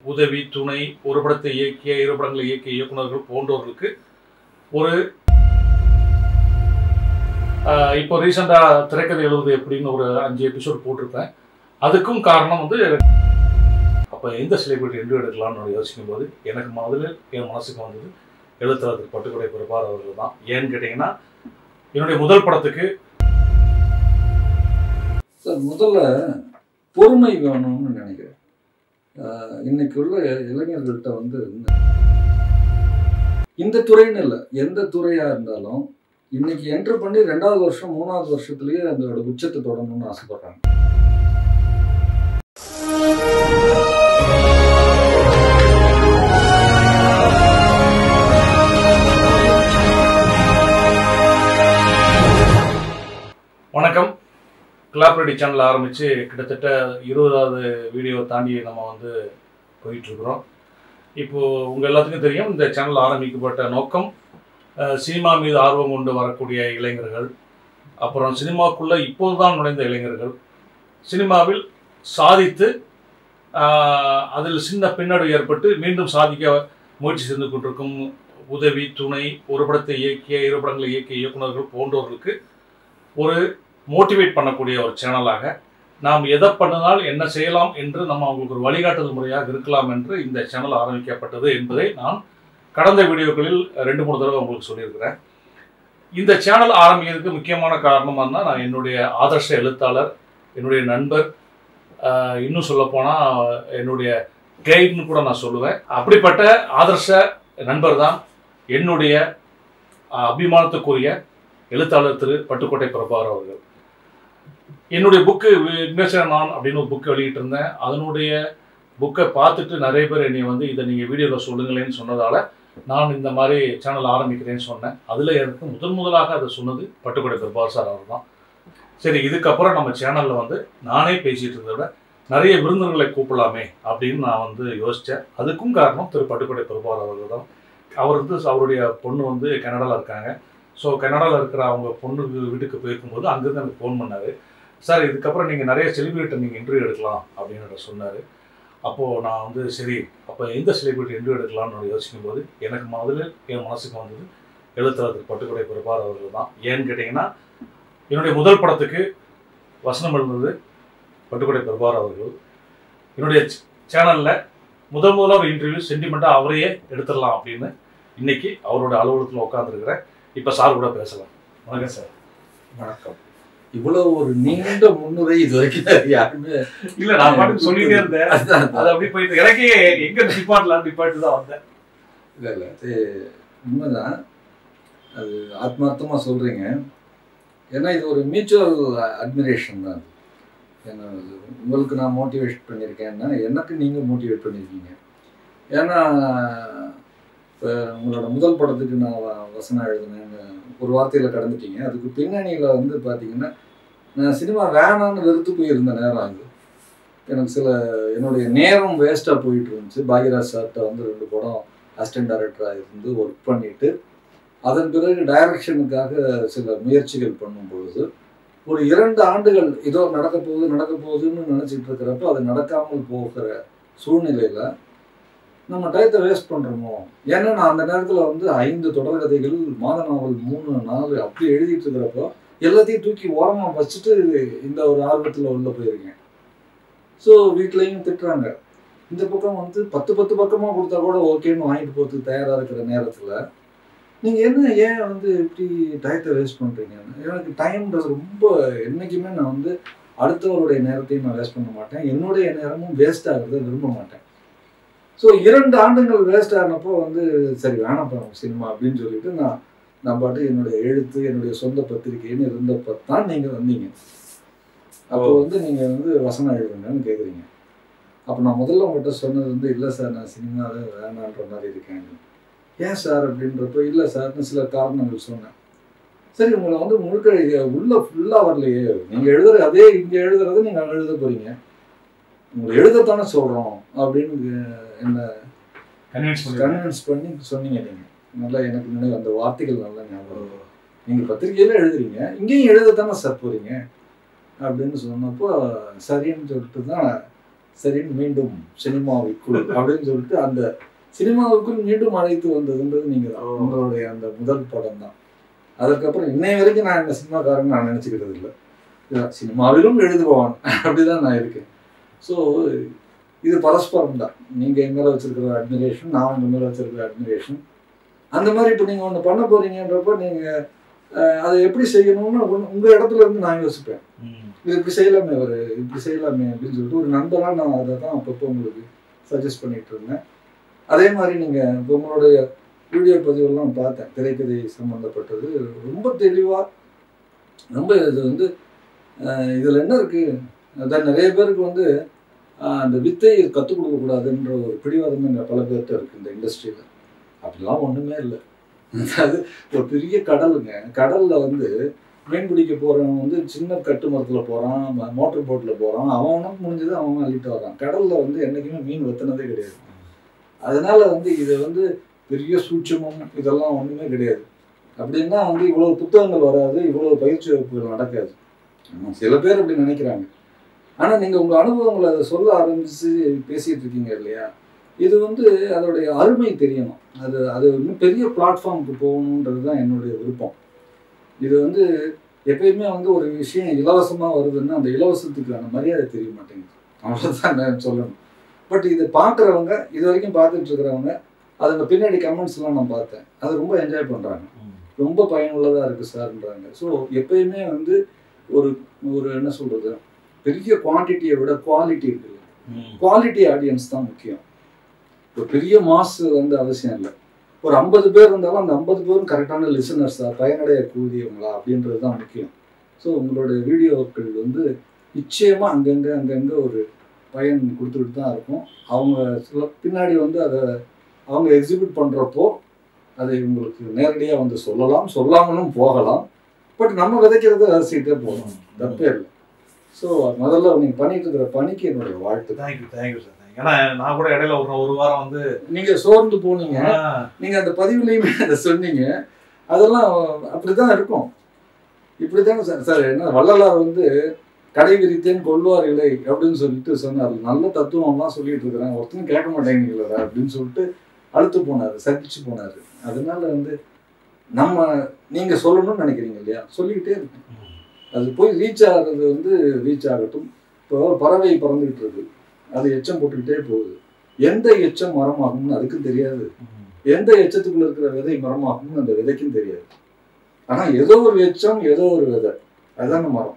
உதவி துணை ஒரு படத்தை இயக்கிய இரு படங்களை இயக்கிய இயக்குனர்கள் போன்றவர்களுக்கு ஒரு ஆஹ், இப்போ ரீசெண்டாக திரைக்கதை எழுதுவது எப்படின்னு ஒரு அஞ்சு எபிசோட் போட்டிருப்பேன் அதுக்கும் காரணம் வந்து அப்போ எந்த செலிபிரிட்டி இன்டர்வியூ எடுக்கலாம்னு யோசிக்கும் போது எனக்கு முதல்ல என் மனசுக்கு வந்தது எழுத்தாளர் திரு பட்டுக்கொடை பிரபார் அவர்கள் தான் ஏன்னு கேட்டிங்கன்னா என்னுடைய முதல் படத்துக்கு சார் முதல்ல பொறுமை வேணும்னு நினைக்கிறேன் ஆஹ் இன்னைக்கு உள்ள இளைஞர்கள்ட்ட வந்து இந்த துறைன்னு இல்லை எந்த துறையா இருந்தாலும் இன்னைக்கு என்ட்ரு பண்ணி ரெண்டாவது வருஷம் மூணாவது வருஷத்துலயே அதோட உச்சத்தை தொடரணும்னு ஆசைப்படுறாங்க வணக்கம் கிளாப்ரெடி சேனல் ஆரம்பித்து கிட்டத்தட்ட இருபதாவது வீடியோ தாண்டி நம்ம வந்து போயிட்டுருக்குறோம் இப்போது உங்கள் எல்லாத்துக்கும் தெரியும் இந்த சேனல் ஆரம்பிக்கப்பட்ட நோக்கம் அஹ், சினிமா மீது ஆர்வம் கொண்டு வரக்கூடிய இளைஞர்கள் அப்புறம் சினிமாக்குள்ளே இப்போது தான் நுழைந்த இளைஞர்கள் சினிமாவில் சாதித்து ஆஹ், அதில் சின்ன பின்னடைவு ஏற்பட்டு மீண்டும் சாதிக்க முயற்சி செய்து கொண்டிருக்கும் உதவி துணை ஒரு படத்தை இயக்கிய இரு படங்களை இயக்கிய இயக்குனர்கள் போன்றவர்களுக்கு ஒரு மோட்டிவேட் பண்ணக்கூடிய ஒரு சேனலாக நாம் எதை பண்ணினால் என்ன செய்யலாம் என்று நம்ம அவங்களுக்கு ஒரு வழிகாட்டுதல் முறையாக இருக்கலாம் என்று இந்த சேனல் ஆரம்பிக்கப்பட்டது என்பதை நான் கடந்த வீடியோக்களில் ரெண்டு மூணு தடவை உங்களுக்கு சொல்லியிருக்கிறேன் இந்த சேனல் ஆரம்பிக்கிறதுக்கு முக்கியமான காரணமாக தான் நான் என்னுடைய ஆதர்ஷ எழுத்தாளர் என்னுடைய நண்பர் ஆஹ், இன்னும் சொல்லப்போனால் என்னுடைய கைட்னு கூட நான் சொல்லுவேன் அப்படிப்பட்ட ஆதர்ஷ நண்பர் தான் என்னுடைய ஆஹ், அபிமானத்துக்குரிய எழுத்தாளர் திரு பட்டுக்கோட்டை பிரபாகர் அவர்கள் என்னுடைய புக்கு விக்னேஸ்வர நான் அப்படின்னு ஒரு புக்கு வெளியிட்டிருந்தேன் அதனுடைய புக்கை பார்த்துட்டு நிறைய பேர் என்னை வந்து இதை நீங்கள் வீடியோவில் சொல்லுங்களேன்னு சொன்னதால் நான் இந்த மாதிரி சேனல் ஆரம்பிக்கிறேன்னு சொன்னேன் அதில் எனக்கு முதன் முதலாக அதை சொன்னது பட்டுக்கோட்டை பிரபாகர் சார் அவர் தான் சரி இதுக்கப்புறம் நம்ம சேனலில் வந்து நானே பேசிகிட்டு இருந்ததை விட நிறைய விருந்தினர்களை கூப்பிடலாமே அப்படின்னு நான் வந்து யோசித்தேன் அதுக்கும் காரணம் திரு பட்டுக்கோட்டை பிரபாகர் அவர்கள் தான் அவர் வந்து அவருடைய பொண்ணு வந்து கனடாவில் இருக்காங்க ஸோ கனடாவில் இருக்கிற அவங்க பொண்ணு வீட்டுக்கு போயிருக்கும்போது அங்கேருந்து எனக்கு ஃபோன் பண்ணார் சார் இதுக்கப்புறம் நீங்கள் நிறைய செலிபிரிட்டி நீங்கள் இன்டர்வியூ எடுக்கலாம் அப்படின்னு சொன்னார் அப்போது நான் வந்து சரி அப்போ எந்த செலிபிரிட்டி இன்டர்வியூ எடுக்கலாம்னு யோசிக்கும் போது எனக்கு முதல்ல என் மனசுக்கு வந்தது எழுத்தாளர் திரு பட்டுக்கொடை பிரபார் அவர்கள் தான் ஏன்னு கேட்டிங்கன்னா என்னுடைய முதல் படத்துக்கு வசனம் எழுந்தது பட்டுக்கொடை பிரபார் அவர்கள் என்னுடைய சேனலில் முதல் முதல்ல ஒரு இன்டர்வியூ சென்டிமெண்ட்டாக அவரையே எடுத்துடலாம் அப்படின்னு இன்னைக்கு அவரோட அலுவலகத்தில் உட்காந்துருக்கிறேன் இப்போ சார் கூட பேசலாம் வணக்கம் சார் வணக்கம் இவ்வளவு ஒரு நீண்ட முன்னுரை இது வரைக்கும் யாருமே இல்ல நான் பாட்டுக்கு சொல்லிட்டே இருந்தேன் அதான் அது அப்படி போயிட்டு எனக்கே எங்க டிபார்ட்லாம் டிபார்ட் தான் வந்தேன் இல்லை இல்லை அது உண்மைதான் அது ஆத்மார்த்தமாக சொல்கிறீங்க ஏன்னா இது ஒரு மியூச்சுவல் அட்மிரேஷன் தான் அது. ஏன்னா அது உங்களுக்கு நான் மோட்டிவேட் பண்ணியிருக்கேன்னா எனக்கு நீங்கள் மோட்டிவேட் பண்ணியிருக்கீங்க ஏன்னா இப்போ உங்களோட முதல் படத்துக்கு நான் வ- வசனம் எழுதினேன்னு ஒரு வார்த்தையில் கடந்துட்டீங்க அதுக்கு பின்னணியில் வந்து பார்த்தீங்கன்னா நான் சினிமா வேணான்னு வெறுத்து போயிருந்த நேரம் அது எனக்கு சில என்னுடைய நேரம் வேஸ்ட்டாக போயிட்டு இருந்துச்சு பாக்யராஜ் சார்கிட்ட வந்து ரெண்டு படம் அசிஸ்டன்ட் டைரக்டராக இருந்து ஒர்க் பண்ணிட்டு அதன் பிறகு டைரக்ஷனுக்காக சில முயற்சிகள் பண்ணும் பொழுது ஒரு இரண்டு ஆண்டுகள் ஏதோ நடக்க போகுது நடக்க போகுதுன்னு நினச்சிட்டு இருக்கிறப்ப அது நடக்காமல் போகிற சூழ்நிலையில் நம்ம டயத்தை வேஸ்ட் பண்ணுறோமோ ஏன்னா நான் அந்த நேரத்தில் வந்து ஐந்து தொடர்கதைகள் மாத நாவல் மூணு நாலு அப்படி எழுதிட்டு இருக்கிறப்போ எல்லாத்தையும் தூக்கி ஓரமாக வச்சுட்டு இந்த ஒரு ஆர்வத்தில் உள்ள போயிருக்கேன் ஸோ வீட்லேயும் திட்டுறாங்க இந்த பக்கம் வந்து பத்து பத்து பக்கமாக கொடுத்தா கூட ஓகேன்னு வாங்கிட்டு போகிறதுக்கு தயாராக இருக்கிற நேரத்தில் நீங்கள் என்ன ஏன் வந்து இப்படி டயத்தை வேஸ்ட் பண்ணுறீங்க எனக்கு டைம்ன்றது ரொம்ப என்றைக்குமே நான் வந்து அடுத்தவருடைய நேரத்தையும் நான் வேஸ்ட் பண்ண மாட்டேன் என்னுடைய நேரமும் வேஸ்ட் ஆகிறத விரும்ப மாட்டேன் ஸோ இரண்டு ஆண்டுகள் வேஸ்ட் ஆனப்போ வந்து சரி வேணாம் நம்ம சினிமா அப்படின்னு சொல்லிட்டு நான் நான் பாட்டு என்னுடைய எழுத்து என்னுடைய சொந்த பத்திரிகைன்னு இருந்தப்போ தான் நீங்கள் வந்தீங்க அப்போ வந்து நீங்கள் வந்து வசனம் எழுதுங்கன்னு கேட்குறீங்க அப்போ நான் முதல்ல உங்கள்கிட்ட சொன்னது வந்து இல்லை சார் நான் சினிமாவே வேணான்ற மாதிரி இருக்கேன் ஏன் சார் அப்படின்றப்போ இல்லை சார்னு சில காரணங்கள் சொன்னேன் சரி உங்களை வந்து முழுக்க இது உள்ள ஃபுல்லாக வரலையே நீங்கள் எழுதுற அதே இங்கே எழுதுறத நீங்கள் எழுத போறீங்க உங்களை எழுதத்தானே சொல்கிறோம் அப்படின்னு என்ன கன்வின்ஸ் பண்ணி கன்வின்ஸ் பண்ணி சொன்னீங்க நீங்கள் நல்லா எனக்கு நினைவு அந்த வார்த்தைகள் நல்லா ஞாபகம் வரும். நீங்க பத்திரிகையில எழுதுறீங்க இங்கேயும் எழுதத்தானே சார் போறீங்க அப்படின்னு சொன்னப்போ சரின்னு சொல்லிட்டு தான் சரின்னு மீண்டும் சினிமாவுக்குள் அப்படின்னு சொல்லிட்டு அந்த சினிமாவுக்குள் மீண்டும் அழைத்து வந்ததுன்றது நீங்கள் தான் ஓ. உங்களுடைய அந்த முதல் படம் தான் அதுக்கப்புறம் இன்னை வரைக்கும் நான் என்ன சினிமாக்காரன் நான் நினச்சிக்கிறது இல்லை இதான் சினிமாவிலும் எழுதுபவன் அப்படிதான் நான் இருக்கேன் ஸோ இது பரஸ்பரம் தான் நீங்கள் என் மேலே வச்சிருக்கிற அட்மிரேஷன் நான் உங்கள் மேலே வச்சிருக்கிற அட்மிரேஷன் அந்த மாதிரி இப்போ நீங்கள் ஒன்று பண்ண போறீங்கன்றப்ப நீங்கள் அதை எப்படி செய்யணும்னு உங்கள் இடத்துல இருந்து நான் யோசிப்பேன் ம். இது இப்படி செய்யலாமே ஒரு இப்படி செய்யலாமே அப்படின்னு சொல்லிட்டு ஒரு நண்பராக நான் அதை தான் அப்பப்போ உங்களுக்கு சஜஸ்ட் பண்ணிட்டு இருந்தேன் அதே மாதிரி நீங்கள் இப்போ உங்களுடைய வீடியோ பதிவெல்லாம் பார்த்தேன் திரைக்கதை சம்மந்தப்பட்டது ரொம்ப தெளிவாக ரொம்ப இது வந்து இதில் என்ன இருக்குது அதான் நிறைய பேருக்கு வந்து ஆஹ், அந்த வித்தையை கற்றுக் கொடுக்கக்கூடாதுன்ற ஒரு பிடிவாதமே இங்க பல பேர்கிட்ட இருக்குது இந்த இண்டஸ்ட்ரியில் அப்படிலாம் ஒன்றுமே இல்லை அதாவது ஒரு பெரிய கடலுங்க கடலில் வந்து மீன் பிடிக்க போகிறவன் வந்து சின்ன கட்டுமரத்தில் போகிறான் மோட்டர் போட்டில் போகிறான் அவனுக்கு முடிஞ்சது அவன் அள்ளிட்டு வரான் கடலில் வந்து என்றைக்குமே மீன் வெத்தினதே கிடையாது அதனால வந்து இது வந்து பெரிய சூட்சமம் இதெல்லாம் ஒன்றுமே கிடையாது அப்படின்னா வந்து இவ்வளோ புத்தகங்கள் வராது இவ்வளோ பயிற்சி வகுப்புகள் நடக்காது ஆனா, சில பேர் அப்படி நினைக்கிறாங்க ஆனால் நீங்கள் உங்கள் அனுபவங்களை அதை சொல்ல ஆரம்பித்து பேசிகிட்டு இருக்கீங்க இல்லையா இது வந்து அதோடைய அருமை தெரியணும் அது அது இன்னும் பெரிய பிளாட்ஃபார்முக்கு போகணுன்றது தான் என்னுடைய விருப்பம் இது வந்து எப்பயுமே வந்து ஒரு விஷயம் இலவசமாக வருதுன்னா அந்த இலவசத்துக்கான மரியாதை தெரிய மாட்டேங்குது அவ்வளோதான் நான் சொல்லணும் பட் இதை பார்க்குறவங்க இது வரைக்கும் பார்த்துட்டு இருக்கிறவங்க அதுங்க பின்னாடி கமெண்ட்ஸ்லாம் நான் பார்த்தேன் அது ரொம்ப என்ஜாய் பண்ணுறாங்க ம். ரொம்ப பயனுள்ளதாக இருக்குது சார்ன்றாங்க ஸோ எப்பயுமே வந்து ஒரு ஒரு என்ன சொல்கிறது பெரிய குவான்டிட்டியை விட குவாலிட்டி இருக்குல்ல ம். குவாலிட்டி ஆடியன்ஸ் தான் முக்கியம் இப்போ பெரிய மாஸ் வந்து அவசியம் இல்லை ஒரு ஐம்பது பேர் இருந்தாலும் அந்த ஐம்பது பேரும் கரெக்டான லிசனர்ஸா பயனடையக்கூடியவங்களா அப்படின்றது தான் முக்கியம் ஸோ உங்களுடைய வீடியோக்கள் வந்து நிச்சயமாக அங்கங்கே அங்கங்கே ஒரு பயன் கொடுத்துக்கிட்டு தான் இருக்கும் அவங்க சில பின்னாடி வந்து அதை அவங்க எக்ஸிபிட் பண்ணுறப்போ அதை உங்களுக்கு நேரடியாக வந்து சொல்லலாம் சொல்லாமலும் போகலாம் பட் நம்ம விதைக்கிறத ரசிக்கிட்டே போகலாம் தப்பே இல்லை ஸோ முதல்ல நீங்கள் பண்ணிட்டு இருக்கிற பணிக்கு என்னுடைய வாழ்த்து தேங்க்யூ தேங்க்யூ சார் ஏன்னா நான் கூட இடையில ஒரு ஒரு வாரம் வந்து நீங்க சோர்ந்து போனீங்க ஆ, நீங்க அந்த பதிவுலையுமே அதை சொன்னீங்க அதெல்லாம் அப்படிதான் இருக்கும் இப்படித்தானே சார் சார் என்ன வள்ளலார் வந்து கடை விரித்தேன் கொள்வார் இல்லை அப்படின்னு சொல்லிட்டு சொன்னார் நல்ல தத்துவம்லாம் சொல்லிட்டு இருக்கிறேன் ஒருத்தனும் கேட்க மாட்டேங்கிறா அப்படின்னு சொல்லிட்டு அழுத்து போனார் சகிச்சு போனார் அதனால வந்து நம்ம நீங்க சொல்லணும்னு நினைக்கிறீங்க இல்லையா சொல்லிக்கிட்டே இருக்கணும் ம். அது போய் ரீச் ஆகிறது வந்து ரீச் ஆகட்டும் இப்போ பறவை பறந்துகிட்டு இருக்கு அது எச்சம் போட்டுக்கிட்டே போகுது எந்த எச்சம் மரமாகும்னு அதுக்கும் தெரியாது ம். எந்த எச்சத்துக்குள்ள இருக்கிற விதை மரமாகும்னு அந்த விதைக்கும் தெரியாது ஆனா ஏதோ ஒரு எச்சம் ஏதோ ஒரு விதை அதுதானே மரம்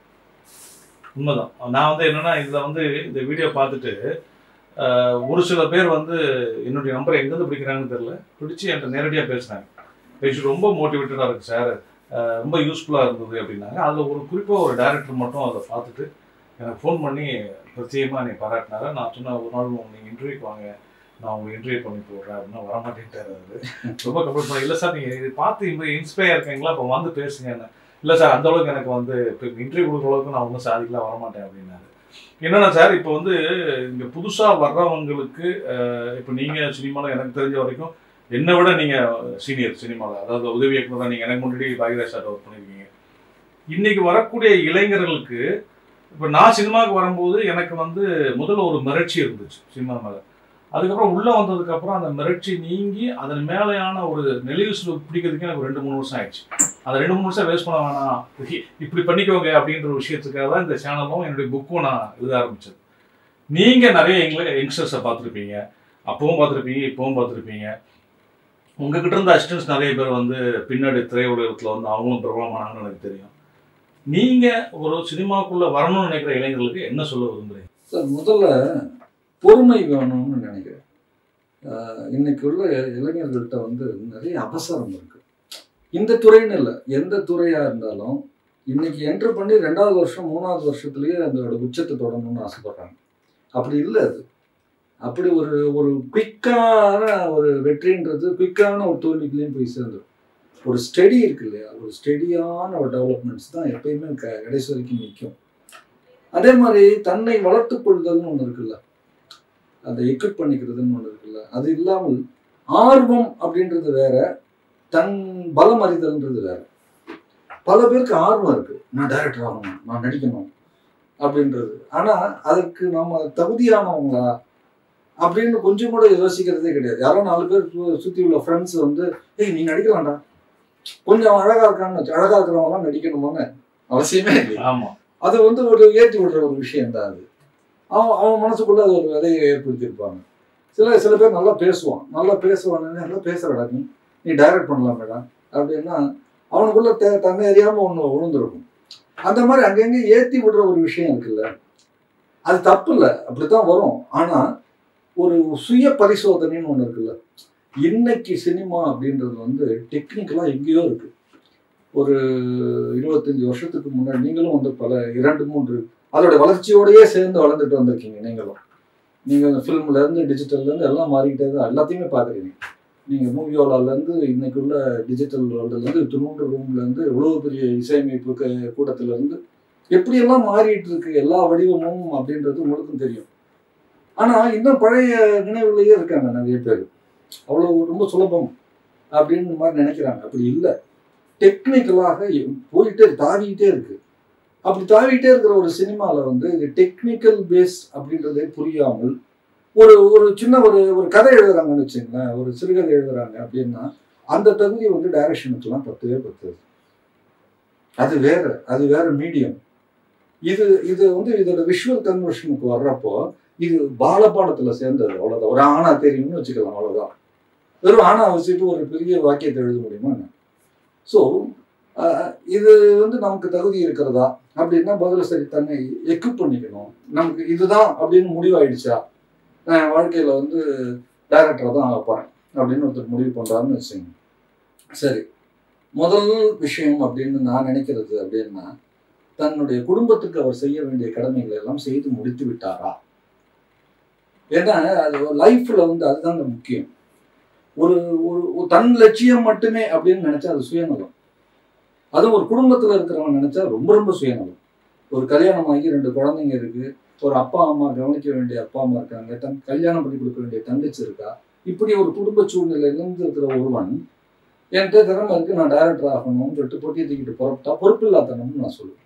உண்மைதான் நான் வந்து என்னன்னா இதுல வந்து இந்த வீடியோ பார்த்துட்டு ஆஹ், ஒரு சில பேர் வந்து என்னுடைய நம்பரை எங்கேருந்து பிடிக்கிறாங்கன்னு தெரியல பிடிச்சி என்கிட்ட நேரடியாக பேசினாங்க பேசி ரொம்ப மோட்டிவேட்டடாக இருக்கு சார் ஆஹ், ரொம்ப யூஸ்ஃபுல்லாக இருந்தது அப்படின்னாங்க அதில் ஒரு குறிப்பாக ஒரு டைரக்டர் மட்டும் அதை பார்த்துட்டு எனக்கு ஃபோன் பண்ணி பிரத்யேகமாக என்னை பாராட்டினாரு நான் சொன்ன ஒரு நாள் நீங்கள் இன்டர்வியூக்கு வாங்க நான் உங்களுக்கு இன்டர்வியூ பண்ணி போடுறேன் அப்படின்னா வரமாட்டேன்ட்டார் அவரு ரொம்ப கம்ப்ளீட் பண்ணி இல்லை சார் நீங்கள் இது பார்த்து இப்போ இன்ஸ்பயர் இருக்கீங்களா இப்போ வந்து பேசுங்க என்ன இல்லை சார் அந்த அளவுக்கு எனக்கு வந்து இப்போ இன்டர்வியூ கொடுக்குற அளவுக்கு நான் ஒன்றும் சாதிக்கலாம் வரமாட்டேன் அப்படின்னாரு என்னன்னா சார் இப்போ வந்து இங்கே புதுசாக வர்றவங்களுக்கு இப்போ நீங்கள் சினிமாவில் எனக்கு தெரிஞ்ச வரைக்கும் என்னை விட நீங்கள் சீனியர் சினிமாவில் அதாவது உதவி இயக்குனராக நீங்கள் எனக்கு முன்னாடி பாகிராஜ் சார் ஒர்க் பண்ணியிருக்கீங்க இன்னைக்கு வரக்கூடிய இளைஞர்களுக்கு இப்போ நான் சினிமாவுக்கு வரும்போது எனக்கு வந்து முதல்ல ஒரு மிரட்சி இருந்துச்சு சினிமா மேலே அதுக்கப்புறம் உள்ளே வந்ததுக்கப்புறம் அந்த மிரட்சி நீங்கி அதன் மேலேயான ஒரு நெளிவு சுழிவு பிடிக்கிறதுக்கு எனக்கு ஒரு ரெண்டு மூணு வருஷம் ஆயிடுச்சு அந்த ரெண்டு மூணு வருஷம் வேஸ்ட் பண்ண வேணாம் இ- இப்படி பண்ணிக்கோங்க அப்படின்ற ஒரு விஷயத்துக்காக தான் இந்த சேனலும் என்னுடைய புக்கும் நான் எழுத ஆரம்பிச்சது நீங்கள் நிறைய யங்ல யங்ஸ்டர்ஸை பார்த்துருப்பீங்க அப்பவும் பார்த்துருப்பீங்க இப்பவும் பார்த்துருப்பீங்க உங்ககிட்ட இருந்த அசிஸ்டன்ஸ் நிறைய பேர் வந்து பின்னாடி திரையுலகத்தில் வந்து அவங்களும் பிரபலமானாங்கன்னு எனக்கு தெரியும் நீங்கள் ஒரு சினிமாக்குள்ளே வரணும்னு நினைக்கிற இளைஞர்களுக்கு என்ன சொல்ல விரும்புறீங்க சார் முதல்ல பொறுமை வேணும்னு நினைக்கிறேன் ஆஹ் இன்னைக்கு உள்ள இளைஞர்கள்ட்ட வந்து நிறைய அவசரம் இருக்கு இந்த துறைன்னு இல்லை எந்த துறையா இருந்தாலும் இன்னைக்கு என்ட்ரு பண்ணி ரெண்டாவது வருஷம் மூணாவது வருஷத்துலயே அதோட உச்சத்தை தொடரணும்னு ஆசைப்படுறாங்க அப்படி இல்லை அது அப்படி ஒரு ஒரு குயிக்கான ஒரு வெற்றின்றது குயிக்கான ஒரு தோல்விக்குள்ளேயும் போய் சேர்ந்துடும் ஒரு ஸ்டெடி இருக்கு இல்லையா ஒரு ஸ்டெடியான ஒரு டெவலப்மெண்ட்ஸ் தான் எப்பயுமே க கடைசி வரைக்கும் நிற்கும் அதே மாதிரி தன்னை வளர்த்துக் கொள்தல்னு ஒன்று இருக்குல்ல அதை எக்யூட் பண்ணிக்கிறதுன்னு ஒன்று இருக்குல்ல அது இல்லாமல் ஆர்வம் அப்படின்றது வேற தன் பலம் அறிதல்ன்றது வேற பல பேருக்கு ஆர்வம் இருக்கு நான் டைரக்டர் ஆகணும் நான் நடிக்கணும் அப்படின்றது ஆனா அதற்கு நம்ம தகுதியானவங்களா அப்படின்னு கொஞ்சம் கூட யோசிக்கிறதே கிடையாது யாரோ நாலு பேர் சு- சுத்தி உள்ள ஃப்ரெண்ட்ஸ் வந்து ஏய் நீ நடிக்கலாம்டா கொஞ்சம் அழகா இருக்கான்னு வச்சு அழகா இருக்கிறவங்களாம் நடிக்கணுமோன்னு அவசியமே இல்லை ஆமா அது வந்து ஒரு ஏற்றி விடுற ஒரு விஷயம் தான் அது அவன் அவன் மனசுக்குள்ள அது ஒரு விதையை ஏற்படுத்தியிருப்பாங்க சில சில பேர் நல்லா பேசுவான் நல்லா பேசுவான் நல்லா பேசுறடா நீ நீ டைரக்ட் பண்ணலாம் மேடம் அப்படின்னா அவனுக்குள்ள தே தன்னை அறியாம ஒன்று விழுந்திருக்கும் அந்த மாதிரி அங்கங்கே ஏற்றி விடுற ஒரு விஷயம் இருக்குல்ல அது தப்பு இல்லை அப்படித்தான் வரும் ஆனா ஒரு சுய பரிசோதனைன்னு ஒன்று இருக்குல்ல இன்னைக்கு சினிமா அப்படின்றது வந்து டெக்னிக்கலாக எங்கேயோ இருக்கு ஒரு இருபத்தஞ்சு வருஷத்துக்கு முன்னாடி நீங்களும் வந்து பல இரண்டு மூன்று அதோட வளர்ச்சியோடயே சேர்ந்து வளர்ந்துட்டு வந்திருக்கீங்க நீங்களும் நீங்கள் ஃபிலிம்ல இருந்து டிஜிட்டல்ல இருந்து எல்லாம் மாறிக்கிட்டே தான் எல்லாத்தையுமே பார்க்குறீங்க நீங்கள் மூவியோலால இருந்து இன்னைக்கு உள்ள டிஜிட்டல் வேர்ல்டுல இருந்து துணூன்று ரூம்ல இருந்து இவ்வளவு பெரிய இசையமைப்பு க- கூடத்துல இருந்து எப்படியெல்லாம் மாறிட்டு இருக்கு எல்லா வடிவமும் அப்படின்றது உங்களுக்கும் தெரியும் ஆனா இன்னும் பழைய நினைவுலயே இருக்காங்க நிறைய பேர் அவ்வளவு ரொம்ப சுலபம் அப்படின்னு மாதிரி நினைக்கிறாங்க அப்படி இல்லை டெக்னிக்கலாக போயிட்டே தாவிக்கிட்டே இருக்கு அப்படி தாவிக்கிட்டே இருக்கிற ஒரு சினிமாவில் வந்து இது டெக்னிக்கல் பேஸ் அப்படின்றதே புரியாமல் ஒரு ஒரு சின்ன ஒரு ஒரு கதை எழுதுறாங்கன்னு வச்சுங்களேன் ஒரு சிறுகதை எழுதுறாங்க அப்படின்னா அந்த தகுதி வந்து டைரக்ஷனுக்கெல்லாம் பத்தவே பத்தாது அது வேற அது வேற மீடியம் இது இது வந்து இதோட விஷுவல் கன்வர்ஷனுக்கு வர்றப்போ இது பாலபாடத்துல சேர்ந்தது அவ்வளவுதான் ஒரு ஆணா தெரியும்னு வச்சுக்கலாம் அவ்வளவுதான் வெறும் ஆணா வச்சுட்டு ஒரு பெரிய வாக்கியத்தை எழுத முடியுமா என்ன ஸோ இது வந்து நமக்கு தகுதி இருக்கிறதா அப்படின்னா பதில் சரி தன்னை எக்யூப் பண்ணிக்கணும் நமக்கு இதுதான் அப்படின்னு முடிவாயிடுச்சா நான் வாழ்க்கையில வந்து டைரக்டராக தான் ஆக போறேன் அப்படின்னு ஒருத்தர் முடிவு பண்றாருன்னு வச்சுங்க சரி முதல் விஷயம் அப்படின்னு நான் நினைக்கிறது அப்படின்னா தன்னுடைய குடும்பத்துக்கு அவர் செய்ய வேண்டிய கடமைகளை எல்லாம் செய்து முடித்து விட்டாரா ஏன்னா அது லைஃப்ல வந்து அதுதான் முக்கியம் ஒரு ஒரு ஒரு தன் லட்சியம் மட்டுமே அப்படின்னு நினைச்சா அது சுயநலம் அதுவும் ஒரு குடும்பத்துல இருக்கிறவன் நினைச்சா ரொம்ப ரொம்ப சுயநலம் ஒரு கல்யாணம் ஆகி ரெண்டு குழந்தைங்க இருக்கு ஒரு அப்பா அம்மா கவனிக்க வேண்டிய அப்பா அம்மா இருக்காங்க தன் கல்யாணம் பண்ணி கொடுக்க வேண்டிய தங்கச்சி இருக்கா இப்படி ஒரு குடும்ப சூழ்நிலையிலிருந்து இருக்கிற ஒருவன் என்கிட்ட திறமை இருக்கு நான் டைரக்டர் ஆகணும்னு சொல்லிட்டு பொட்டியை தூக்கிட்டு புறப்பட்டா பொறுப்பில்லாதனம்னு நான் சொல்லுவேன்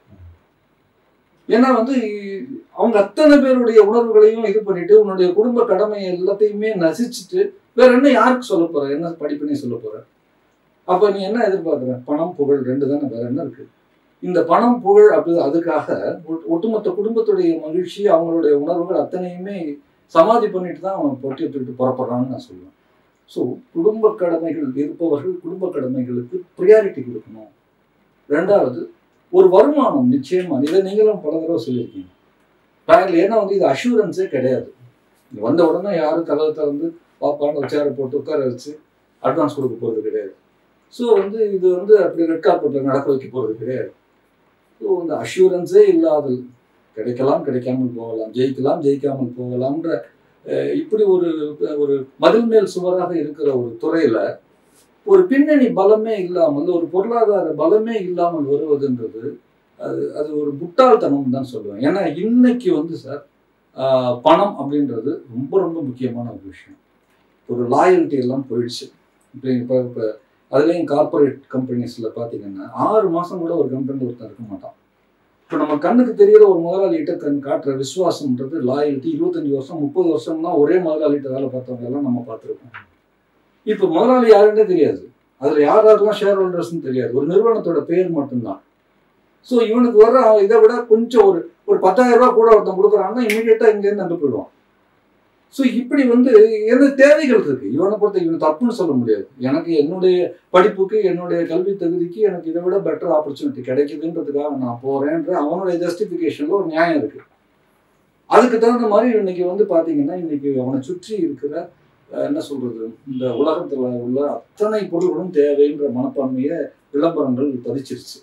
ஏன்னா வந்து அவங்க அத்தனை பேருடைய உணர்வுகளையும் இது பண்ணிட்டு உன்னுடைய குடும்ப கடமை எல்லாத்தையுமே நசிச்சுட்டு வேற என்ன யாருக்கு சொல்ல போற என்ன படிப்புனே சொல்ல போற அப்ப நீ என்ன எதிர்பார்க்குற பணம் புகழ் ரெண்டு தானே வேற என்ன இருக்கு இந்த பணம் புகழ் அப்படி அதுக்காக ஒட்டு- ஒட்டுமொத்த குடும்பத்துடைய மகிழ்ச்சி அவங்களுடைய உணர்வுகள் அத்தனையுமே சமாதி பண்ணிட்டு தான் அவன் பொட்டி தூக்கிட்டு புறப்படுறான்னு நான் சொல்லுவேன் ஸோ குடும்ப கடமைகள் இருப்பவர்கள் குடும்ப கடமைகளுக்கு ப்ரியாரிட்டி கொடுக்கணும் ரெண்டாவது ஒரு வருமானம் நிச்சயமா இதை நீங்களும் பல தடவை சொல்லியிருக்கீங்க பேங்க்ல ஏன்னா வந்து இது அஷூரன்ஸே கிடையாது இது வந்த உடனே யாரும் கதவை திறந்து பாப்பான்னு ஒரு சேரை போட்டு உட்கார வச்சு அட்வான்ஸ் கொடுக்க போகிறது கிடையாது ஸோ வந்து இது வந்து அப்படி ரெட் கார்பெட்டில் நடக்க வைக்க போகிறது கிடையாது ஸோ இந்த அஷூரன்ஸே இல்லாதது கிடைக்கலாம் கிடைக்காமல் போகலாம் ஜெயிக்கலாம் ஜெயிக்காமல் போகலாம்ன்ற அஹ், இப்படி ஒரு ஒரு மதில் மேல் சுவராக இருக்கிற ஒரு துறையில ஒரு பின்னணி பலமே இல்லாமல் ஒரு பொருளாதார பலமே இல்லாமல் வருவதுன்றது அது அது ஒரு முட்டாள்தனம் தான் சொல்லுவேன் ஏன்னா இன்னைக்கு வந்து சார் ஆஹ், பணம் அப்படின்றது ரொம்ப ரொம்ப முக்கியமான ஒரு விஷயம் ஒரு லாயல்ட்டி எல்லாம் போயிடுச்சு இப்போ இப்போ இப்போ அதுலேயும் கார்ப்பரேட் கம்பெனிஸில் பார்த்தீங்கன்னா ஆறு மாதம் கூட ஒரு கம்பெனியில் ஒருத்தன் இருக்க மாட்டான் இப்போ நம்ம கண்ணுக்கு தெரிகிற ஒரு முதலாளிகிட்ட கண் காட்டுற விசுவாசம்ன்றது லாயல்ட்டி இருபத்தஞ்சி வருஷம் முப்பது வருஷம்னா ஒரே முதலாளிகிட்ட வேலை பார்த்தவங்க எல்லாம் நம்ம பார்த்துருக்கோம் இப்போ முதலாளி யாருன்னே தெரியாது அதில் யார் யாரெல்லாம் ஷேர் ஹோல்டர்ஸ்னு தெரியாது ஒரு நிறுவனத்தோட பேர் மட்டும்தான் ஸோ இவனுக்கு வர்ற அவன் இதை விட கொஞ்சம் ஒரு ஒரு பத்தாயிரம் ரூபாய் கூட ஒருத்தன் கொடுக்குறான்னா இமீடியட்டாக இங்கேருந்து அங்கே போயிடுவான் ஸோ இப்படி வந்து என்ன தேவைகள் இருக்கு இவனை பொறுத்த இவனை தப்புன்னு சொல்ல முடியாது எனக்கு என்னுடைய படிப்புக்கு என்னுடைய கல்வி தகுதிக்கு எனக்கு இதை விட பெட்டர் ஆப்பர்ச்சுனிட்டி கிடைக்குதுன்றதுக்காக நான் போறேன்ற அவனுடைய ஜஸ்டிஃபிகேஷன்ல ஒரு நியாயம் இருக்கு அதுக்கு தகுந்த மாதிரி இன்னைக்கு வந்து பாத்தீங்கன்னா இன்னைக்கு அவனை சுற்றி இருக்கிற அஹ், என்ன சொல்றது இந்த உலகத்துல உள்ள அத்தனை பொருள்களும் தேவைன்ற மனப்பான்மையை விளம்பரங்கள் பதிச்சிருச்சு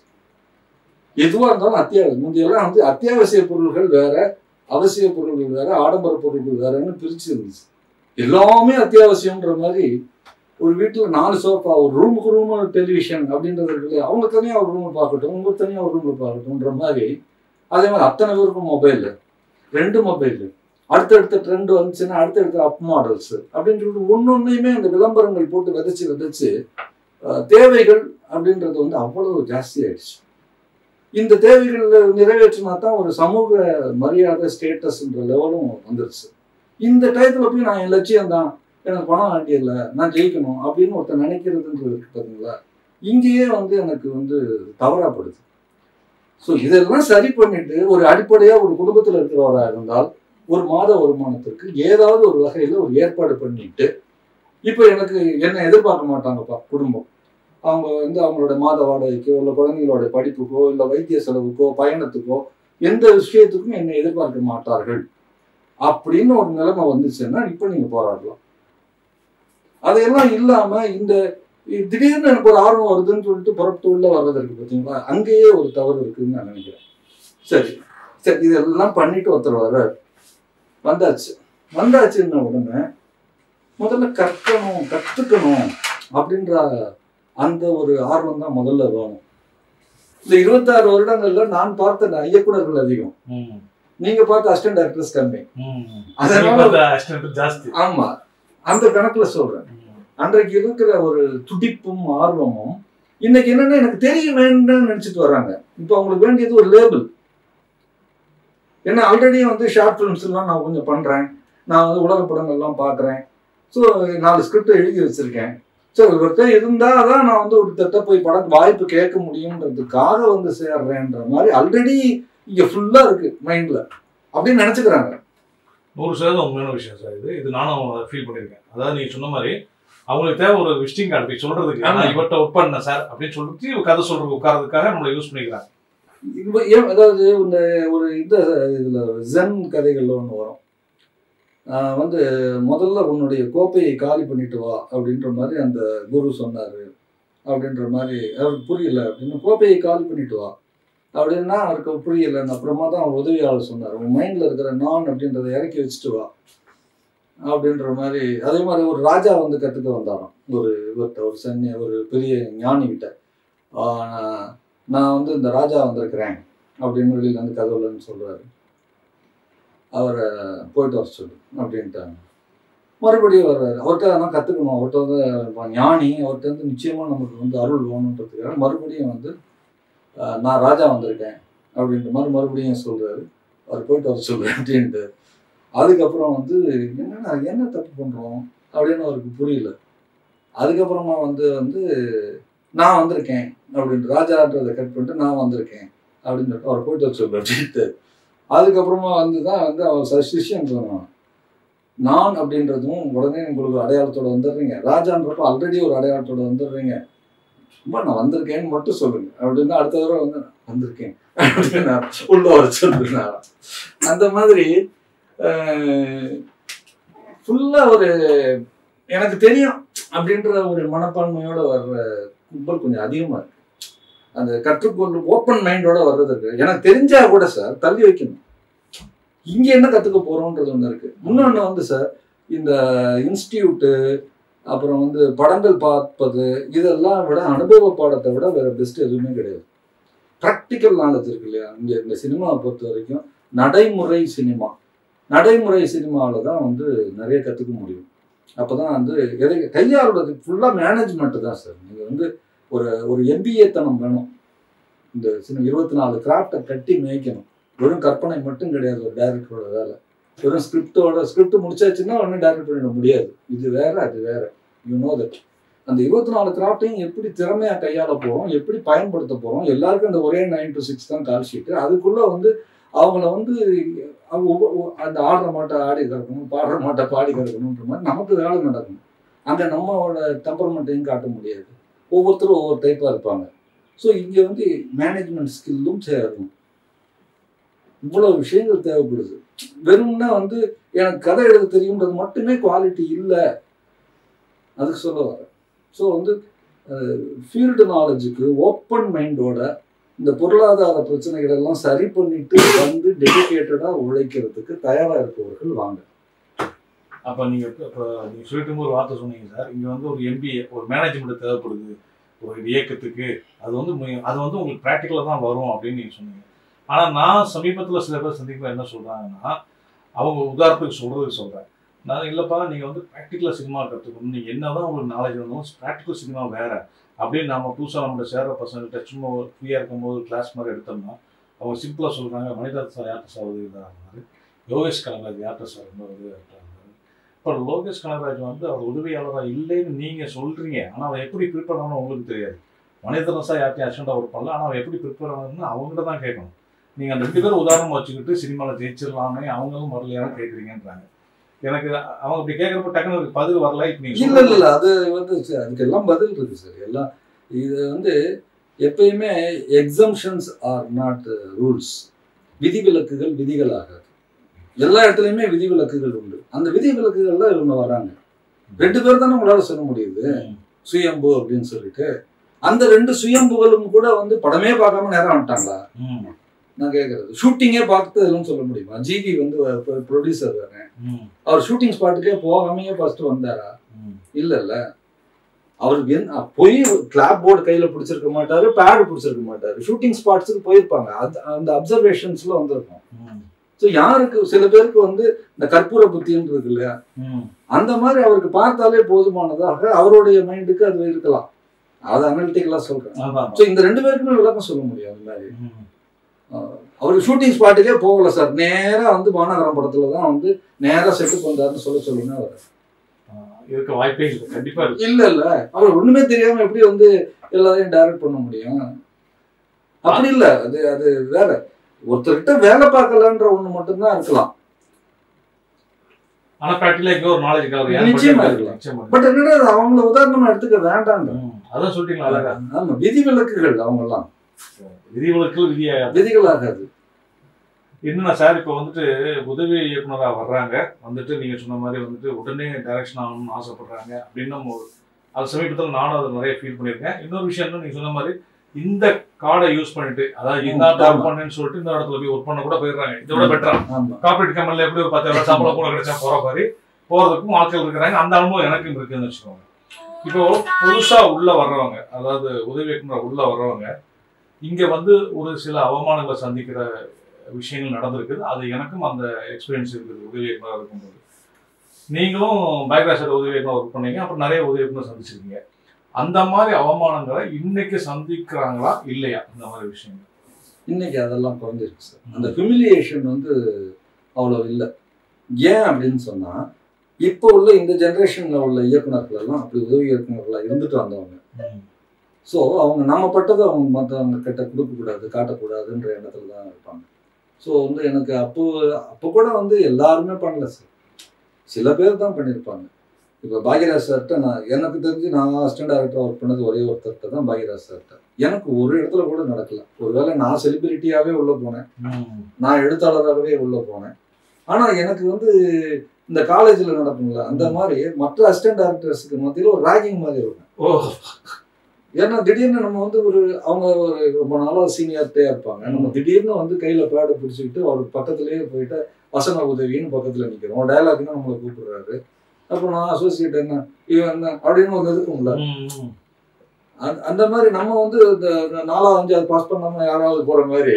எதுவா இருந்தாலும் அத்தியாவசியம் முந்தையெல்லாம் வந்து அத்தியாவசிய பொருள்கள் வேற அவசிய பொருள்கள் வேற ஆடம்பர பொருள்கள் வேறன்னு பிரிச்சு இருந்துச்சு எல்லாமே அத்தியாவசியம்ன்ற மாதிரி ஒரு வீட்டுல நாலு சோஃபா ஒரு ரூமுக்கு ரூம் டெலிவிஷன் அப்படின்றது இருக்குல்ல அவங்க தனியா ஒரு ரூம் பார்க்கட்டும் உங்க தனியா ஒரு ரூம்ல பார்க்கட்டும்ன்ற மாதிரி அதே மாதிரி அத்தனை பேருக்கும் மொபைல் ரெண்டு மொபைல் அடுத்தடுத்த ட்ரெண்ட் வந்துச்சுன்னா அடுத்தடுத்த அப் மாடல்ஸ் அப்படின்னு சொல்லிட்டு ஒன்னொன்னையுமே அந்த விளம்பரங்கள் போட்டு விதைச்சு விதைச்சு அஹ், தேவைகள் அப்படின்றது வந்து அவ்வளவு ஜாஸ்தி ஆயிடுச்சு இந்த தேவைகளை நிறைவேற்றினா தான் ஒரு சமூக மரியாதை ஸ்டேட்டஸ்ன்ற லெவலும் வந்துருச்சு இந்த டயத்துல போய் நான் என் லட்சியம் தான் எனக்கு பணம் வேண்டியதில்லை நான் ஜெயிக்கணும் அப்படின்னு ஒருத்தர் நினைக்கிறதுன்றது இருக்கு பார்த்தீங்களா இங்கேயே வந்து எனக்கு வந்து தவறாப்படுது ஸோ இதெல்லாம் சரி பண்ணிட்டு ஒரு அடிப்படையாக ஒரு குடும்பத்தில் இருக்கிறவராக இருந்தால் ஒரு மாத வருமானத்திற்கு ஏதாவது ஒரு வகையில் ஒரு ஏற்பாடு பண்ணிட்டு இப்போ எனக்கு என்ன எதிர்பார்க்க மாட்டாங்கப்பா குடும்பம் அவங்க வந்து அவங்களோட மாத வாடகைக்கோ இல்லை குழந்தைங்களோட படிப்புக்கோ இல்லை வைத்திய செலவுக்கோ பயணத்துக்கோ எந்த விஷயத்துக்கும் என்னை எதிர்பார்க்க மாட்டார்கள் அப்படின்னு ஒரு நிலைமை வந்துச்சுன்னா இப்போ நீங்கள் போராடலாம் அதையெல்லாம் இல்லாமல் இந்த திடீர்னு எனக்கு ஒரு ஆர்வம் வருதுன்னு சொல்லிட்டு புறப்பட்டு உள்ள வர்றதற்கு பார்த்தீங்களா அங்கேயே ஒரு தவறு இருக்குன்னு நான் நினைக்கிறேன் சரி சரி இதெல்லாம் பண்ணிட்டு ஒருத்தர் வர்றார் வந்தாச்சு வந்தாச்சுன்ன உடனே முதல்ல கற்கணும் கற்றுக்கணும் அப்படின்ற அந்த ஒரு ஆர்வம் தான் முதல்ல வேணும் இந்த இருபத்தாறு வருடங்கள்ல நான் பார்த்த இயக்குனர்கள் அதிகம் ம், நீங்க பார்த்த அசிஸ்டன்ட் டைரக்டர்ஸ் கம்மி ம். அதனால- நீங்க பார்த்த assistant ஜாஸ்தி ஆமா அந்த கணக்குல சொல்றேன் ம், அன்றைக்கு இருக்கிற ஒரு துடிப்பும் ஆர்வமும் இன்னைக்கு என்னன்னா எனக்கு தெரிய வேண்டும்னு நினைச்சிட்டு வர்றாங்க இப்போ அவங்களுக்கு வேண்டியது ஒரு லேபிள் ஏன்னா ஆல்ரெடி வந்து ஷார்ட் ஃபிலிம்ஸ் எல்லாம் நான் கொஞ்சம் பண்றேன் நான் வந்து உலக படங்கள்லாம் பார்க்குறேன் ஸோ நாலு ஸ்கிரிப்ட் எழுதி வச்சிருக்கேன் ஸோ ஒருத்தர் இருந்தால் தான் நான் வந்து ஒரு தட்ட போய் படம் வாய்ப்பு கேட்க முடியுன்றதுக்காக வந்து சேர்றேன்ற மாதிரி ஆல்ரெடி இங்கே ஃபுல்லாக இருக்கு மைண்டில் அப்படின்னு நினச்சிக்கிறாங்க நூறு சதவீதம் உண்மையான விஷயம் சார் இது இது நானும் ஃபீல் பண்ணியிருக்கேன் அதாவது நீங்க சொன்ன மாதிரி அவங்களுக்கு தேவை ஒரு விசிட்டிங் கார்டு போய் சொல்றதுக்கு ஆமா. நான் இவர்கிட்ட ஒர்க் பண்ணேன் சார் அப்படின்னு சொல்லிட்டு இவ கதை சொல்றதுக்கு உட்காரதுக்காக நம்மளை யூஸ் பண்ணிக்கிறாங்க இப்ப ஏன் அதாவது இந்த ஒரு இந்த இதுல ஜென் கதைகள்ல ஒன்று வரும் ஆஹ் வந்து முதல்ல உன்னுடைய கோப்பையை காலி பண்ணிட்டு வா அப்படின்ற மாதிரி அந்த குரு சொன்னாரு அப்படின்ற மாதிரி அவருக்கு புரியல அப்படின்னு கோப்பையை காலி பண்ணிட்டு வா அப்படின்னா அவருக்கு புரியல அப்புறமா தான் அவர் உதவியாளர் சொன்னார் உன் மைண்ட்ல இருக்கிற நான் அப்படின்றத இறக்கி வச்சுட்டு வா அப்படின்ற மாதிரி அதே மாதிரி ஒரு ராஜா வந்து கற்றுக்க வந்தாராம் ஒரு இவர்கிட்ட ஒரு சன்னிய ஒரு பெரிய ஞானி கிட்ட ஆஹ் நான் வந்து இந்த ராஜா வந்திருக்கிறேன் அப்படின்னு வெளியில வந்து கதவுலன்னு சொல்றாரு அவரை போயிட்டு வர சொல்லு அப்படின்ட்டாங்க மறுபடியும் வர்றாரு அவர்கிட்ட அதெல்லாம் கற்றுக்கணும் அவர்கிட்ட வந்து அவன் ஞானி அவர்கிட்ட வந்து நிச்சயமாக நமக்கு வந்து அருள் வேணுன்றதுக்காக மறுபடியும் வந்து ஆஹ், நான் ராஜா வந்திருக்கேன் அப்படின்ற மாதிரி மறுபடியும் சொல்றாரு அவர் போயிட்டு வர சொல்லு அப்படின்ட்டு அதுக்கப்புறம் வந்து என்னடா என்ன தப்பு பண்ணுறோம் அப்படின்னு அவருக்கு புரியல அதுக்கப்புறமா வந்து வந்து நான் வந்திருக்கேன் அப்படின்ட்டு ராஜான்றதை கட் பண்ணிட்டு நான் வந்திருக்கேன் அப்படின்னு சொல்லிட்டு அவர் போயிட்டு வர சொல்லு அப்படின்ட்டு அதுக்கப்புறமா வந்து தான் வந்து அவர் ச- சிஷ்யன் சொன்னான் நான் அப்படின்றதும் உடனே உங்களுக்கு அடையாளத்தோட வந்துடுறீங்க ராஜான்றப்ப ஆல்ரெடி ஒரு அடையாளத்தோட வந்துடுறீங்க சும்மா நான் வந்திருக்கேன்னு மட்டும் சொல்லுங்க அப்படின்னு அடுத்த தடவை வந்து நான் வந்திருக்கேன் அப்படின்னு உள்ள வர சொல்லுங்க அந்த மாதிரி ஃபுல்லாக ஒரு எனக்கு தெரியும் அப்படின்ற ஒரு மனப்பான்மையோட வர்ற கும்பல் கொஞ்சம் அதிகமாக இருக்கு அந்த கற்றுக்கொண்டு ஓப்பன் மைண்டோட வர்றதுக்கு எனக்கு தெரிஞ்சா கூட சார் தள்ளி வைக்கணும் இங்க என்ன கத்துக்க போறோம்ன்றது ஒன்று இருக்கு இன்னொன்று வந்து சார் இந்த இன்ஸ்டியூட்டு அப்புறம் வந்து படங்கள் பார்ப்பது இதெல்லாம் விட அனுபவ பாடத்தை விட வேற பெஸ்ட் எதுவுமே கிடையாது ப்ராக்டிக்கல் நாலேஜ் இருக்கு இல்லையா இங்க இந்த சினிமாவை பொறுத்த வரைக்கும் நடைமுறை சினிமா நடைமுறை சினிமாவில் தான் வந்து நிறைய கற்றுக்க முடியும் அப்போ தான் வந்து எதை கையாளுறது ஃபுல்லாக மேனேஜ்மெண்ட்டு தான் சார் நீங்கள் வந்து ஒரு ஒரு எம்பிஏ தனம் வேணும் இந்த சின்ன இருபத்தி நாலு கிராஃப்டை கட்டி மேய்க்கணும் வெறும் கற்பனை மட்டும் கிடையாது ஒரு டைரக்டரோட வேலை வெறும் ஸ்கிரிப்டோட ஸ்கிரிப்ட் முடிச்சாச்சுன்னா ஒன்றும் டைரக்ட் பண்ணிட முடியாது இது வேற அது வேற யூ நோ தட் அந்த இருபத்தி நாலு கிராஃப்டையும் எப்படி திறமையாக கையாள போகிறோம் எப்படி பயன்படுத்த போகிறோம் எல்லாருக்கும் அந்த ஒரே நைன் டு சிக்ஸ் தான் கால் ஷீட்டு அதுக்குள்ளே வந்து அவங்கள வந்து அவங்க ஒவ்வொ- ஒவ்வொ- அந்த ஆடுற மாட்டை ஆடி கறக்கணும் பாடுற மாட்டை பாடி கறக்கணுன்ற மாதிரி நமக்கு வேலை நடக்கணும் அங்கே நம்மளோட டெம்பர்மெண்ட்டையும் காட்ட முடியாது ஒவ்வொருத்தரும் ஒவ்வொரு டைப்பாக இருப்பாங்க ஸோ இங்கே வந்து மேனேஜ்மெண்ட் ஸ்கில்லும் சேரணும் இவ்வளோ விஷயங்கள் தேவைப்படுது வெறும்னா வந்து எனக்கு கதை எழுத தெரியுன்றது மட்டுமே குவாலிட்டி இல்லை அதுக்கு சொல்ல வரேன் ஸோ வந்து ஃபீல்டு நாலேஜுக்கு ஓப்பன் மைண்டோட இந்த பொருளாதார பிரச்சனைகள் எல்லாம் சரி பண்ணிட்டு வந்து டெடிகேட்டடாக உழைக்கிறதுக்கு தயாராக இருப்பவர்கள் வாங்க அப்போ நீங்கள் இப்போ நீங்கள் சொல்லிட்டு ஒரு வார்த்தை சொன்னீங்க சார் இங்கே வந்து ஒரு எம்பிஏ ஒரு மேனேஜ்மெண்ட் தேவைப்படுது ஒரு இயக்கத்துக்கு அது வந்து மு- அது வந்து உங்களுக்கு ப்ராக்டிக்கலாக தான் வரும் அப்படின்னு நீங்கள் சொன்னீங்க ஆனால் நான் சமீபத்தில் சில பேர் சந்திக்கும் என்ன சொல்கிறாங்கன்னா அவங்க உதாரணத்துக்கு சொல்கிறதுக்கு சொல்கிறேன் நான் இல்லைப்பா நீங்கள் வந்து ப்ராக்டிக்கலாக சினிமா கற்றுக்கணும் நீங்கள் என்ன தான் உங்களுக்கு நாலேஜ் இருந்தாலும் ப்ராக்டிக்கல் சினிமா வேறு அப்படின்னு நம்ம புதுசாக நம்மளோட சேர்ற பசங்கள்கிட்ட சும்மா ஃப்ரீயாக இருக்கும்போது கிளாஸ் மாதிரி எடுத்தோம்னா அவங்க சிம்பிளாக சொல்கிறாங்க மனிதர் சார் யார்கிட்ட சார் உதவி இருந்தாரு யோகேஷ் கனகராஜ் யார்கிட்ட சார் இன்னும் உதவி இருந்தாரு இப்போ லோகேஷ் கனகராஜ் வந்து அவர் உதவியாளராக இல்லைன்னு நீங்கள் சொல்கிறீங்க ஆனால் அவன் எப்படி ப்ரிப்பேர் ஆகணும் உங்களுக்கு தெரியாது மனிதர் சார் யார்ட்டையும் அர்ஜென்ட்டாக ஒர்க் பண்ணல ஆனால் அவன் எப்படி ப்ரிப்பேர் ஆகணும்னு அவங்ககிட்ட தான் கேட்கணும் நீங்கள் அந்த ரெண்டு பேரும் உதாரணம் வச்சுக்கிட்டு சினிமாவில் ஜெயிச்சிடலாமே அவங்களும் வரலையான்னு கேட்குறீங்கன்றாங்க எனக்கு அவங்க அப்படி கேட்குறப்ப டக்குனு ஒரு பதில் வரல இப்போ இல்ல நீங்கள் இல்ல இல்ல அது வந்து சார், அதுக்கெல்லாம் பதில் இருக்கு சார் எல்லாம் இது வந்து எப்பயுமே எக்ஸம்ஷன்ஸ் ஆர் நாட் ரூல்ஸ் விதிவிலக்குகள் விதிகள் ஆகாது எல்லா இடத்துலயுமே விதிவிலக்குகள் உண்டு அந்த விதிவிலக்குகள்ல இவங்க வராங்க ரெண்டு பேர் தானே உங்களால சொல்ல முடியுது சுயம்பு அப்படின்னு சொல்லிட்டு அந்த ரெண்டு சுயம்புகளும் கூட வந்து படமே பார்க்காம நேரம் வந்துட்டாங்களா ம் நான் கேட்கறது ஷூட்டிங்கே பார்த்ததுன்னு சொல்ல முடியுமா ஜிவி வந்து ப்ரொடியூசர் தானே ம் அவர் ஷூட்டிங் ஸ்பாட்டுக்கே போகாமையே ஃபர்ஸ்ட் வந்தாரா ம் இல்ல இல்ல அவருக்கு என்ன போய் கிளாப் போர்டு கையில பிடிச்சிருக்க மாட்டாரு பேடு பிடிச்சிருக்க மாட்டாரு ஷூட்டிங் ஸ்பாட்ஸுக்கு போயிருப்பாங்க அது அந்த அப்சர்வேஷன்ஸ்ல வந்திருக்கும் ம் ஸோ யாருக்கு சில பேருக்கு வந்து இந்த கற்பூர புத்தின்னு இருக்கு இல்லையா ம் அந்த மாதிரி அவருக்கு பார்த்தாலே போதுமானதாக அவருடைய மைண்டுக்கு அது இருக்கலாம் அதை அனலிட்டிக்கலா சொல்றேன் அதான் ஸோ இந்த ரெண்டு பேருக்குமே விளக்கம் சொல்ல முடியும் அந்த மாதிரி ம் ஆஹ் அவருக்கு ஷூட்டிங் ஸ்பாட்டுக்கே போகல சார் நேரா வந்து மாநகரம் படத்துல தான் வந்து நேரா செட்டுக்கு வந்தாருன்னு சொல்ல சொல்லுங்க அவர் ஆ, இருக்க வாய்ப்பே இல்லை கண்டிப்பா இருக்கு இல்ல இல்ல அவர் ஒண்ணுமே தெரியாம எப்படி வந்து எல்லாரையும் டைரக்ட் பண்ண முடியும் அப்படி இல்ல அது அது வேற ஒருத்தர்கிட்ட வேலை பார்க்கலன்ற ஒண்ணு மட்டும்தான் இருக்கலாம் ஆனா பிராக்டிகலா எங்கேயோ ஒரு நாலேஜ் கவர் நிச்சயமா இருக்கலாம். நிச்சயமா பட் என்னன்னா அது அவங்கள உதாரணமா எடுத்துக்க வேண்டாம் ம், அதான் சொல்லிட்டீங்களா அழகா ஆமா விதிவிலக்குகள் அவங்க எல்லாம் விதிவிலக்கு விதியா விதிகளாகாது என்னன்னா சார் இப்போ வந்துட்டு உதவி இயக்குனரா வர்றாங்க வந்துட்டு நீங்க சொன்ன மாதிரி வந்துட்டு உடனே டைரக்ஷன் ஆகணும்னு ஆசைப்படுறாங்க அப்படின்னு நம்ம ஒரு அது சமீபத்தில் நானும் அதை நிறைய ஃபீல் பண்ணியிருக்கேன் இன்னொரு விஷயம் என்ன நீங்க சொன்ன மாதிரி இந்த கார்டை யூஸ் பண்ணிட்டு அதாவது இந்த ம், இடத்துல ஆமா. ஒர்க் பண்ணேன்னு சொல்லிட்டு இந்த இடத்துல போய் ஒர்க் பண்ண கூட போயிடுறாங்க இதோட பெட்டரா ஆமா கார்பரேட் கம்பெனில எப்படி ஒரு பத்தாயிரம் சம்பளம் கூட கிடைச்சா போற மாதிரி போறதுக்கும் ஆட்கள் இருக்கிறாங்க அந்த அனுபவம் எனக்கும் இருக்குன்னு வச்சுக்கோங்க இப்போ புதுசா உள்ள வர்றவங்க அதாவது உதவி இயக்குனர் உள்ள வர்றவங்க இங்க வந்து ஒரு சில அவமானங்களை சந்திக்கிற விஷயங்கள் நடந்திருக்குது அது எனக்கும் அந்த எக்ஸ்பீரியன்ஸ் இருக்குது உதவி இயக்குனராக இருக்கும்போது நீங்களும் பயோகிராசர் உதவி இயக்குனர் ஒர்க் பண்ணீங்க அப்புறம் நிறைய உதவி இயக்குனர் சந்திச்சிருக்கீங்க அந்த மாதிரி அவமானங்களை இன்னைக்கு சந்திக்கிறாங்களா இல்லையா இந்த மாதிரி விஷயங்கள் இன்னைக்கு அதெல்லாம் குறைஞ்சிருக்கு சார் அந்த ஹியூமிலியேஷன் வந்து அவ்வளோ இல்லை ஏன் அப்படின்னு சொன்னா இப்போ உள்ள இந்த ஜெனரேஷன்ல உள்ள இயக்குனர்கள் எல்லாம் அப்படி உதவி இயக்குனர்களா இருந்துட்டு வந்தவங்க ஸோ அவங்க நம்ம பட்டதை அவங்க மற்றவங்க கிட்ட கொடுக்கக்கூடாது காட்டக்கூடாதுன்ற எண்ணத்துல தான் இருப்பாங்க ஸோ வந்து எனக்கு அப்போ அப்போ கூட வந்து எல்லாருமே பண்ணல சார் சில பேர் தான் பண்ணியிருப்பாங்க இப்போ பாக்யராஜ் சார்கிட்ட நான் எனக்கு தெரிஞ்சு நான் அசிஸ்டன்ட் டேரக்டர் ஒர்க் பண்ணது ஒரே ஒருத்தர்கிட்ட தான் பாக்யராஜ் சார்கிட்ட எனக்கு ஒரு இடத்துல கூட நடக்கல ஒருவேளை நான் செலிபிரிட்டியாகவே உள்ளே போனேன் நான் எழுத்தாளராகவே உள்ளே போனேன் ஆனால் எனக்கு வந்து இந்த காலேஜில் நடக்கும்ல அந்த மாதிரி மற்ற அசிஸ்டன்ட் டேரக்டர்ஸுக்கு மத்தியில் ஒரு ராகிங் மாதிரி இருக்கும் ஓ ஏன்னா திடீர்னு நம்ம வந்து ஒரு அவங்க ஒரு ரொம்ப நாளாக சீனியர்ட்டே இருப்பாங்க நம்ம திடீர்னு வந்து கையில் பேடை பிடிச்சிக்கிட்டு அவர் பக்கத்துலேயே போயிட்டு வசன உதவின்னு பக்கத்தில் நிற்கிறோம் டயலாக்னு நம்மளை கூப்பிடுறாரு அப்போ நான் அசோசியேட் என்ன இவன் என்ன அப்படின்னு ஒரு இருக்கும்ல ம், ம். அந்த- அந்த மாதிரி நம்ம வந்து இந்த இந்த நாலாவது அஞ்சாவது பாஸ் பண்ணாம யாராவது போற மாதிரி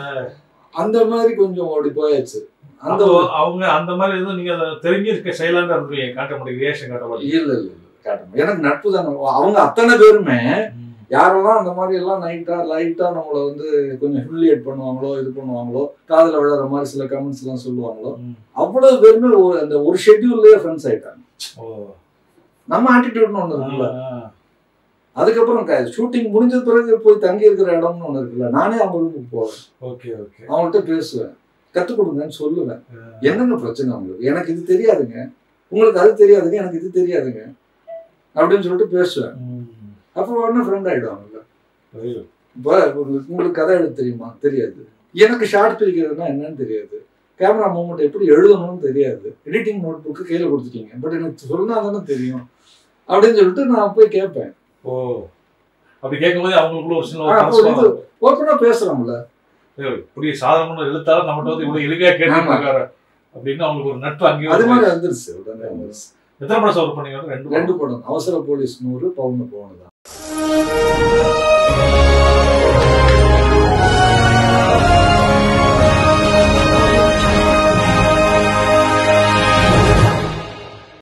அந்த மாதிரி கொஞ்சம் ஓடி போயாச்சு அந்த அப்போ அவங்க அந்த மாதிரி எதுவும் நீங்க அதை தெரிஞ்சிருக்க சைலண்டா இருப்பீங்க காட்ட முடியும் ரியாக்ஷன் காட்ட மாட்டீங்க இல்ல இல்ல இல்ல காட்டணும் எனக்கு நட்பு தானே அவங்க அத்தனை பேருமே யாரெல்லாம் அந்த மாதிரி எல்லாம் நைட்டா லைட்டா நம்மள வந்து கொஞ்சம் ஹியூமிலியேட் பண்ணுவாங்களோ இது பண்ணுவாங்களோ காதுல விழுற மாதிரி சில கமெண்ட்ஸ் எல்லாம் சொல்லுவாங்களோ ம். அவ்வளவு பேருமே ஒரு- அந்த ஒரு ஷெட்யூல்லயே ஃப்ரெண்ட்ஸ் ஆயிட்டாங்க ஓ நம்ம ஆட்டிடியூட்னு ஒண்ணு இருக்குல்ல ஆ, அதுக்கப்புறம் ஷூட்டிங் முடிஞ்ச பிறகு போய் தங்கி இருக்கிற இடம்னு ஒண்ணு இருக்குல்ல நானே அவங்க ரூமுக்கு போவேன் ஓகே ஓகே அவங்கள்ட்ட பேசுவேன் கற்றுக் கொடுங்கன்னு சொல்லுவேன் என்னங்க பிரச்சனை உங்களுக்கு எனக்கு இது தெரியாதுங்க உங்களுக்கு அது தெரியாதுங்க எனக்கு இது தெரியாதுங்க அப்படின்னு சொல்லிட்டு பேசுவேன் ம். அப்போ உடனே ஃப்ரெண்ட் ஆயிடுவாங்கல்ல Very good. இப்போ உங்களுக்கு உங்களுக்கு கதை எழுத தெரியுமா தெரியாது எனக்கு ஷார்ட் பிரிக்கிறதுனா என்னன்னு தெரியாது கேமரா மூமெண்ட் எப்படி எழுதணும்னு தெரியாது எடிட்டிங் நோட் புக்கு கையில் கொடுத்துட்டீங்க பட் எனக்கு சொன்னா தானே தெரியும் அப்படின்னு சொல்லிட்டு நான் போய் கேட்பேன் ஓ அப்படி கேட்கும்போது அவங்களுக்குள்ள ஒரு சின்ன ஒரு ஆ, அப்போ மனசு இது- வரும். ஓப்பனாக பேசுகிறோம்ல ஏய், இப்படி சாதாரண எழுத்தாளர் நம்மகிட்ட வந்து இவ்வளவு எளிமையா கேட்டுருக்காரு அப்படின்னு அவங்களுக்கு ஒரு நட்பு அங்கேயும் அது ஒரு மாதிரி வந்துருச்சு உடனே வந்துருச்சு எத்தனை படம் ஒர்க் பண்ணீங்க ரெண்டு ரெண்டு படம் அவசர போலீஸ் நூறு பவுன் போனதான்